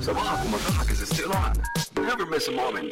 صباحك ومطرحك is still on. Never miss a moment.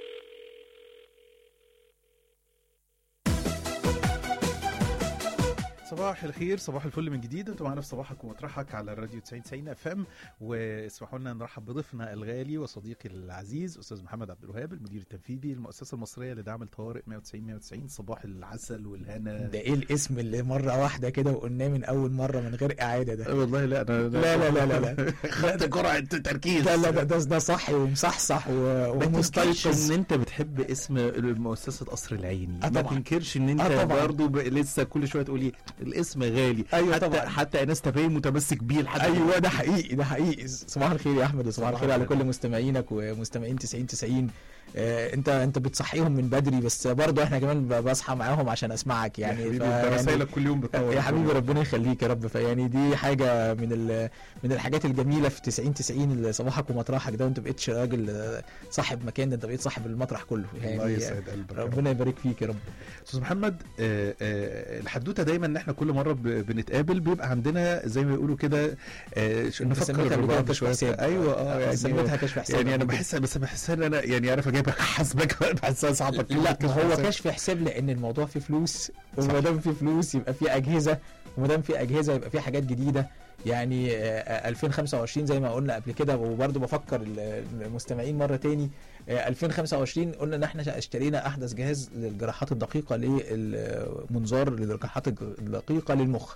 صباح الخير صباح الفل من جديد انتوا معانا في صباحك ومطرحك على الراديو 90 90 اف ام واسمحوا لنا نرحب بضيفنا الغالي وصديقي العزيز استاذ محمد عبد الوهاب المدير التنفيذي للمؤسسه المصريه لدعم الطوارئ 190 190 صباح العسل والهنا ده ايه الاسم اللي مره واحده كده وقلناه من اول مره من غير اعاده ده والله لا انا لا لا لا لا لا خدت جرعه تركيز لا لا ده ده, ده صحي ومصحصح و- ما تنكرش ومستيقظ ان انت بتحب اسم مؤسسه قصر العيني آه ما طبعاً. تنكرش ان انت آه طبعاً. برضه ب- لسه كل شويه تقولي الاسم غالي أيوة حتى طبعاً. حتى انس تبين متمسك بيه لحد ايوه ده حقيقي ده حقيقي صباح الخير يا احمد وصباح صباح الخير على الخير. كل مستمعينك ومستمعين 90 90 آه انت انت بتصحيهم من بدري بس برضه احنا كمان ب- بصحى معاهم عشان اسمعك يعني يعني حبيبي ف- انت يعني- رسايلك كل يوم بتطور يا حبيبي ربنا يخليك يا رب فيعني دي حاجه من ال- من الحاجات الجميله في 90 90 اللي صباحك ومطرحك ده وانت بقيتش راجل آه، صاحب مكان ده انت بقيت صاحب المطرح كله الله يعني يسعد قلبك يا رب. ربنا يبارك فيك يا رب استاذ محمد آه، آه، الحدوته دايما ان احنا كل مره ب- بنتقابل بيبقى عندنا زي ما يقولوا كده آه، ش- انت سميتها نفكر قبل كده بعض كشف شويه حساب ايوه اه يعني سميتها كشف حساب يعني انا قبل كده. بحس بس بحس ان انا يعني عارف اجيبك حاسبك بحسها صعبه لا كلمة ما هو حساب. كشف حساب لان الموضوع فيه فلوس وما دام فيه فلوس يبقى فيه اجهزه وما دام فيه اجهزه يبقى فيه حاجات جديده يعني آه، آه، 2025 زي ما قلنا قبل كده وبرضه بفكر ال- المستمعين مره تاني آه، 2025 قلنا ان احنا اشترينا احدث جهاز للجراحات الدقيقه للمنظار للجراحات الدقيقه للمخ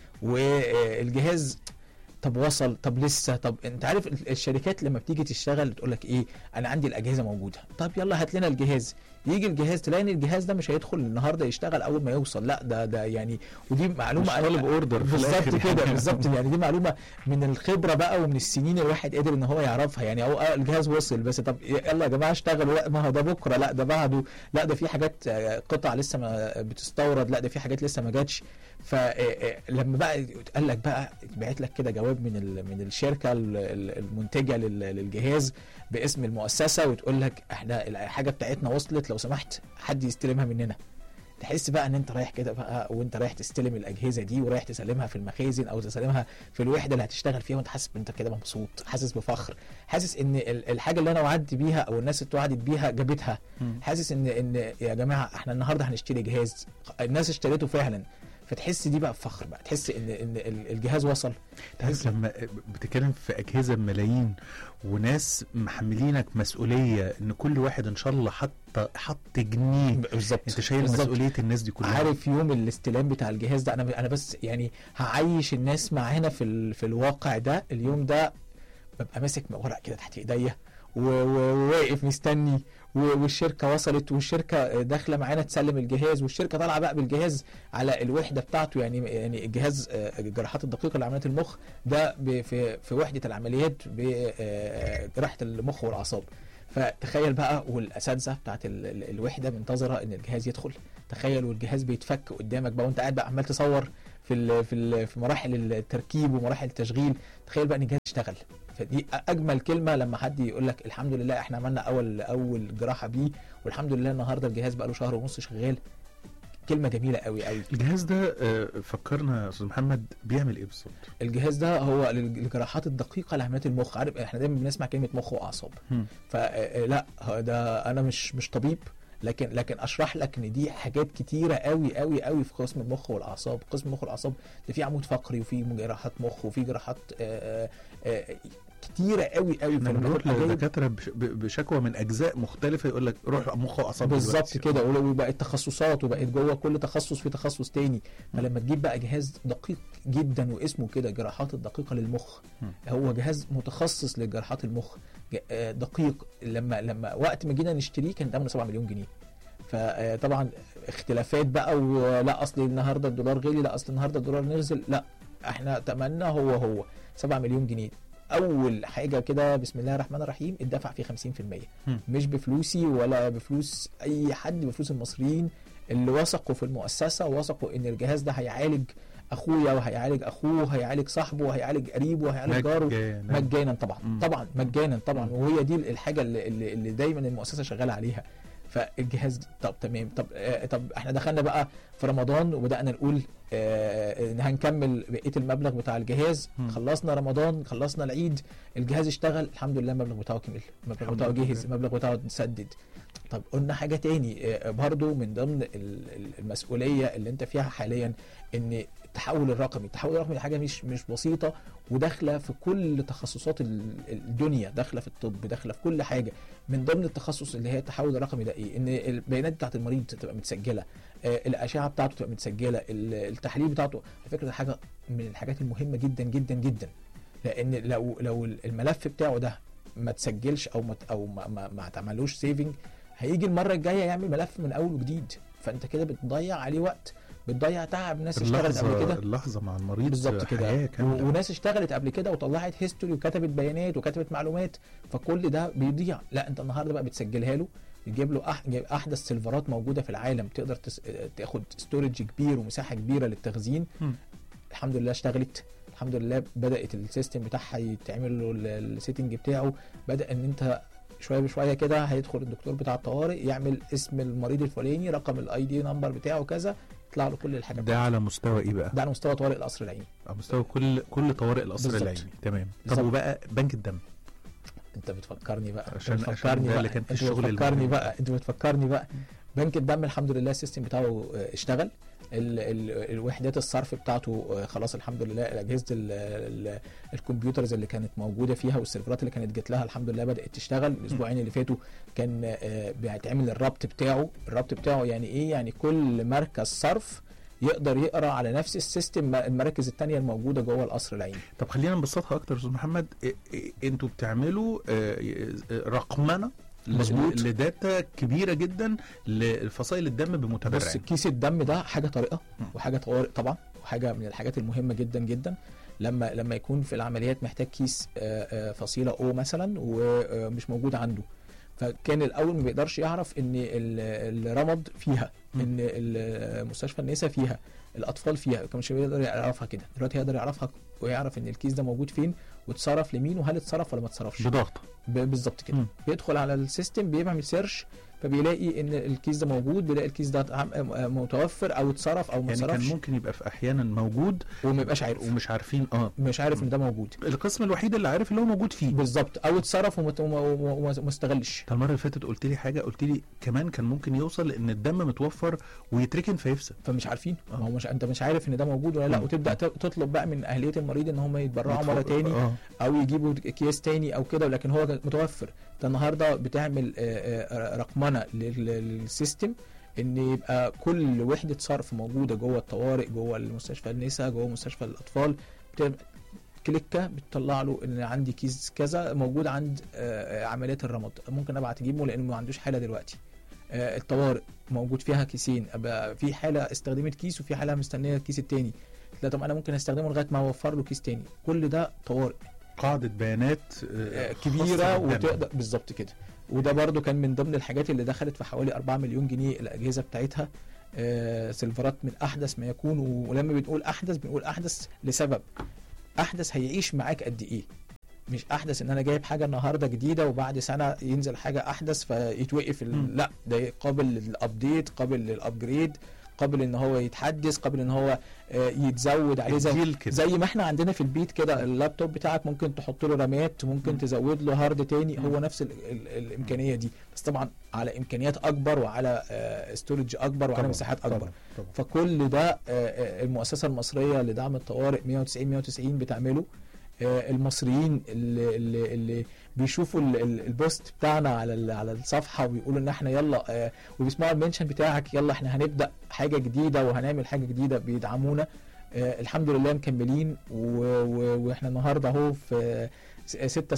والجهاز طب وصل طب لسه طب انت عارف ال- الشركات لما بتيجي تشتغل تقول لك ايه انا عندي الاجهزه موجوده طب يلا هات لنا الجهاز يجي الجهاز تلاقي ان الجهاز ده مش هيدخل النهارده يشتغل اول ما يوصل لا ده ده يعني ودي معلومه مش طالب اوردر في بالظبط الآخر كده يعني. بالظبط يعني دي معلومه من الخبره بقى ومن السنين الواحد قدر ان هو يعرفها يعني هو آه الجهاز وصل بس طب يلا يا جماعه اشتغلوا لا ما هو ده بكره لا ده بعده لا ده في حاجات آه، قطع لسه ما بتستورد لا ده في حاجات لسه ما جاتش فلما بقى قال لك بقى بعت لك كده جواب من ال- من الشركه ال- ال- المنتجه لل- للجهاز باسم المؤسسه وتقول لك احنا الحاجه بتاعتنا وصلت لو سمحت حد يستلمها مننا تحس بقى ان انت رايح كده بقى وانت رايح تستلم الاجهزه دي ورايح تسلمها في المخازن او تسلمها في الوحده اللي هتشتغل فيها وانت حاسس انت كده مبسوط حاسس بفخر حاسس ان ال- الحاجه اللي انا وعدت بيها او الناس اللي اتوعدت بيها جابتها مم. حاسس ان ان يا جماعه احنا النهارده هنشتري جهاز الناس اشتريته فعلا فتحس دي بقى بفخر بقى تحس ان ان ال- الجهاز وصل تحس لما بتتكلم في اجهزه بملايين وناس محملينك مسؤوليه ان كل واحد ان شاء الله حط حط جنيه بالظبط انت شايل بالظبط. مسؤوليه الناس دي كلها عارف يوم الاستلام بتاع الجهاز ده انا انا بس يعني هعيش الناس معانا في ال... في الواقع ده اليوم ده ببقى ماسك ورق كده تحت ايديا و- و- وواقف مستني و- والشركه وصلت والشركه داخله معانا تسلم الجهاز والشركه طالعه بقى بالجهاز على الوحده بتاعته يعني يعني الجهاز آه، الجراحات الدقيقه لعمليات المخ ده ب- في في وحده العمليات بجراحه المخ والاعصاب فتخيل بقى والاساتذه بتاعت ال- ال- الوحده منتظره ان الجهاز يدخل تخيل والجهاز بيتفك قدامك بقى وانت قاعد بقى عمال تصور في ال في ال في مراحل التركيب ومراحل التشغيل تخيل بقى ان الجهاز اشتغل فدي اجمل كلمه لما حد يقول لك الحمد لله احنا عملنا اول اول جراحه بيه والحمد لله النهارده الجهاز بقى له شهر ونص شغال كلمه جميله قوي قوي الجهاز ده آه، فكرنا يا استاذ محمد بيعمل ايه بالظبط؟ الجهاز ده هو للجراحات الدقيقه لعمليات المخ عارف احنا دايما بنسمع كلمه مخ واعصاب مم. فلا ده انا مش مش طبيب لكن لكن اشرح لك ان دي حاجات كتيره قوي قوي قوي في قسم المخ والاعصاب قسم المخ والاعصاب ده في عمود فقري وفي جراحات مخ وفي جراحات آه، آه، كتيره قوي قوي احنا فلما بنروح تبقى جايب- لدكاتره بش- ب- بشكوى من اجزاء مختلفه يقول لك روح مخ واعصاب بالظبط دلوقتي. كده وبقت تخصصات وبقت جوه كل تخصص في تخصص تاني فلما تجيب بقى جهاز دقيق جدا واسمه كده جراحات الدقيقه للمخ مم. هو جهاز متخصص لجراحات المخ ج- آه، دقيق لما لما وقت ما جينا نشتريه كان ثمنه 7 مليون جنيه فطبعا اختلافات بقى ولا اصل النهارده الدولار غلي لا اصل النهارده الدولار نزل لا احنا تمنا هو هو 7 مليون جنيه اول حاجه كده بسم الله الرحمن الرحيم اتدفع فيه 50% مم. مش بفلوسي ولا بفلوس اي حد بفلوس المصريين اللي وثقوا في المؤسسه ووثقوا ان الجهاز ده هيعالج اخويا وهيعالج اخوه وهيعالج صاحبه وهيعالج قريبه وهيعالج جاره مجانا. مجانا طبعا مم. طبعا مجانا طبعا مم. وهي دي الحاجه اللي, اللي, اللي دايما المؤسسه شغاله عليها فالجهاز طب تمام طب آه طب احنا دخلنا بقى في رمضان وبدانا نقول آه، إن هنكمل بقيه المبلغ بتاع الجهاز مم. خلصنا رمضان خلصنا العيد الجهاز اشتغل الحمد لله المبلغ بتاعه كمل المبلغ الحمد بتاعه لله. جهز المبلغ بتاعه اتسدد طب قلنا حاجه تاني آه، برضو من ضمن ال- ال- المسؤوليه اللي انت فيها حاليا ان التحول الرقمي التحول الرقمي دي حاجه مش مش بسيطه وداخله في كل تخصصات ال- الدنيا داخله في الطب داخله في كل حاجه من ضمن التخصص اللي هي التحول الرقمي ده ايه ان البيانات بتاعت المريض تبقى متسجله آه، الاشعه بتاعته تبقى متسجله ال- التحليل بتاعته على فكره ده حاجه من الحاجات المهمه جدا جدا جدا لان لو لو الملف بتاعه ده ما تسجلش او ما او ما, ما, ما اتعملوش سيفنج هيجي المره الجايه يعمل ملف من اول وجديد فانت كده بتضيع عليه وقت بتضيع تعب ناس اشتغلت قبل اللحظه كده اللحظه مع المريض بالظبط كده حياه و- كامله وناس اشتغلت قبل كده وطلعت هيستوري وكتبت بيانات وكتبت معلومات فكل ده بيضيع لا انت النهارده بقى بتسجلها له تجيب له أح... جايب احدث سيرفرات موجوده في العالم تقدر تس... تاخد ستورج كبير ومساحه كبيره للتخزين مم. الحمد لله اشتغلت الحمد لله بدات السيستم بتاعها يتعمل له ال- السيتنج بتاعه بدا ان انت شويه بشويه كده هيدخل الدكتور بتاع الطوارئ يعمل اسم المريض الفلاني رقم الاي دي نمبر بتاعه كذا يطلع له كل الحاجات ده على مستوى ايه بقى؟ ده على مستوى طوارئ القصر العيني على مستوى كل كل طوارئ القصر بالظبط. العيني تمام طب بالظبط. وبقى بنك الدم انت بتفكرني بقى عشان- انت عشان بتفكرني ده بقى اللي كان في انت الشغل بتفكرني المهم. بقى انت بتفكرني بقى بنك الدم الحمد لله السيستم بتاعه اه، اشتغل ال ال الوحدات الصرف بتاعته اه، خلاص الحمد لله اجهزه ال ال الكمبيوترز اللي كانت موجوده فيها والسيرفرات اللي كانت جت لها الحمد لله بدات تشتغل الاسبوعين اللي فاتوا كان اه، بيتعمل الربط بتاعه الربط بتاعه يعني ايه يعني كل مركز صرف يقدر يقرا على نفس السيستم المراكز التانية الموجوده جوه القصر العيني طب خلينا نبسطها اكتر يا استاذ محمد إيه- إيه- انتوا بتعملوا آه، آه، رقمنه ل- مظبوط. لداتا كبيره جدا لفصائل الدم بص بمتبرعين كيس الدم ده حاجه طارئه مم. وحاجه طوارئ طبعا وحاجه من الحاجات المهمه جدا جدا لما لما يكون في العمليات محتاج كيس آه، آه، فصيله او مثلا ومش موجود عنده فكان الاول ما بيقدرش يعرف ان ال- الرمد فيها مم. ان ال- مستشفى النساء فيها الاطفال فيها كان مش بيقدر يعرفها كده دلوقتي يقدر يعرفها ويعرف ان الكيس ده موجود فين واتصرف لمين وهل اتصرف ولا ما اتصرفش بضغط ب- بالظبط كده مم. بيدخل على السيستم بيعمل سيرش فبيلاقي ان الكيس ده موجود بيلاقي الكيس ده عم- آه، متوفر او اتصرف او ما يعني كان اتصرفش ممكن يبقى في احيانا موجود وما يبقاش عارف ومش عارفين اه مش عارف ان ده موجود القسم الوحيد اللي عارف اللي هو موجود فيه بالظبط او اتصرف وما- وما وما- وما استغلش انت المره اللي فاتت قلت لي حاجه قلت لي كمان كان ممكن يوصل لان الدم متوفر ويتركن فيفسد فمش عارفين آه. ما هو مش انت مش عارف ان ده موجود ولا لا مم. وتبدا ت- تطلب بقى من اهليه المريض ان هم يتبرعوا مره متف- تاني اه او يجيبوا اكياس تاني او كده لكن هو كان متوفر انت النهارده بتعمل آه، آه، رقمنه لل- للسيستم ان يبقى كل وحده صرف موجوده جوه الطوارئ جوه المستشفى النساء جوه مستشفى الاطفال بتبقى كليكه بتطلع له ان عندي كيس كذا موجود عند آه، آه، عمليات الرمد ممكن ابعت اجيبه لانه ما عندوش حاله دلوقتي آه، الطوارئ موجود فيها كيسين أبقى في حاله استخدمت كيس وفي حاله مستنيه الكيس التاني لا طب انا ممكن استخدمه لغايه ما اوفر له كيس تاني كل ده طوارئ قاعده بيانات آه، آه، كبيره خاصة بالدم. وتقدر بالظبط كده وده برضو كان من ضمن الحاجات اللي دخلت في حوالي 4 مليون جنيه الاجهزه بتاعتها آه، سيلفرات من احدث ما يكون ولما بنقول احدث بنقول احدث لسبب احدث هيعيش معاك قد ايه مش احدث ان انا جايب حاجه النهارده جديده وبعد سنه ينزل حاجه احدث فيتوقف ال- مم. لا ده قابل للابديت قابل للابجريد قابل ان هو يتحدث قابل ان هو آه، يتزود عليه زي الجيل كده زي ما احنا عندنا في البيت كده اللابتوب بتاعك ممكن تحط له رامات ممكن مم. تزود له هارد تاني مم. هو نفس ال ال الامكانيه دي بس طبعا على امكانيات اكبر وعلى ستورج اكبر وعلى طبعاً، مساحات اكبر طبعاً، طبعاً. فكل ده آه، آه، المؤسسه المصريه لدعم الطوارئ 190 190 بتعمله آه، المصريين اللي, اللي, اللي بيشوفوا ال- ال- البوست بتاعنا على ال- على الصفحه وبيقولوا ان احنا يلا آه، وبيسمعوا المنشن بتاعك يلا احنا هنبدا حاجه جديده وهنعمل حاجه جديده بيدعمونا آه، الحمد لله مكملين و- و- واحنا النهارده اهو في 6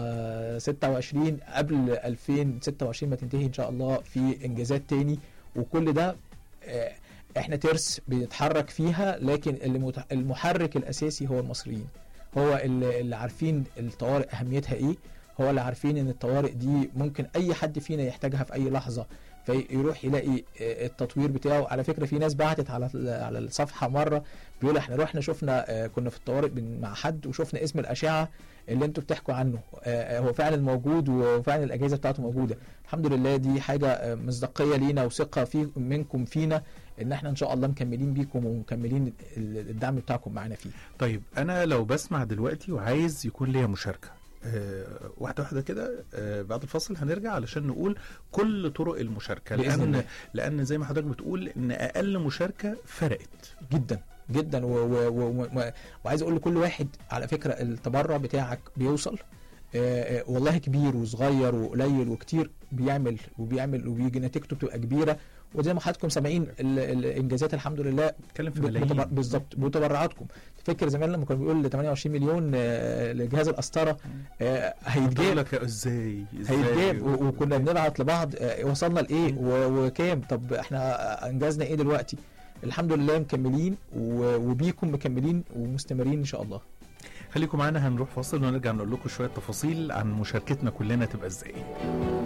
7 26 قبل 2026 ما تنتهي ان شاء الله في انجازات تاني وكل ده آه، احنا ترس بيتحرك فيها لكن اللي مت- المحرك الاساسي هو المصريين هو اللي اللي عارفين الطوارئ اهميتها ايه هو اللي عارفين ان الطوارئ دي ممكن اي حد فينا يحتاجها في اي لحظه فيروح يلاقي آه، التطوير بتاعه على فكره في ناس بعتت على على الصفحه مره بيقول احنا رحنا شفنا آه، كنا في الطوارئ بن- مع حد وشفنا اسم الاشعه اللي انتوا بتحكوا عنه آه، آه، هو فعلا موجود وفعلا الاجهزه بتاعته موجوده الحمد لله دي حاجه آه، مصداقيه لينا وثقه في منكم فينا ان احنا ان شاء الله مكملين بيكم ومكملين ال- الدعم بتاعكم معانا فيه طيب انا لو بسمع دلوقتي وعايز يكون ليا مشاركه أه واحده واحده كده أه بعد الفاصل هنرجع علشان نقول كل طرق المشاركه بإذن لان الله. لان زي ما حضرتك بتقول ان اقل مشاركه فرقت جدا جدا و و و و وعايز اقول لكل واحد على فكره التبرع بتاعك بيوصل آه، آه، والله كبير وصغير وقليل وكتير بيعمل وبيعمل وبيجي نتيجته بتبقى كبيره وزي ما حضراتكم سامعين ال- الانجازات الحمد لله اتكلم في بت- ملايين بتبر- بالظبط بتبرعاتكم فاكر زمان لما كنا بنقول 28 مليون آه، لجهاز القسطره آه، بقول هيتجاب لك ازاي ازاي هيتجاب و- وكنا بنبعت لبعض آه، وصلنا لايه و- وكام طب احنا انجزنا ايه دلوقتي الحمد لله مكملين و- وبيكم مكملين ومستمرين ان شاء الله خليكم معانا هنروح فاصل ونرجع نقول لكم شويه تفاصيل عن مشاركتنا كلنا تبقى ازاي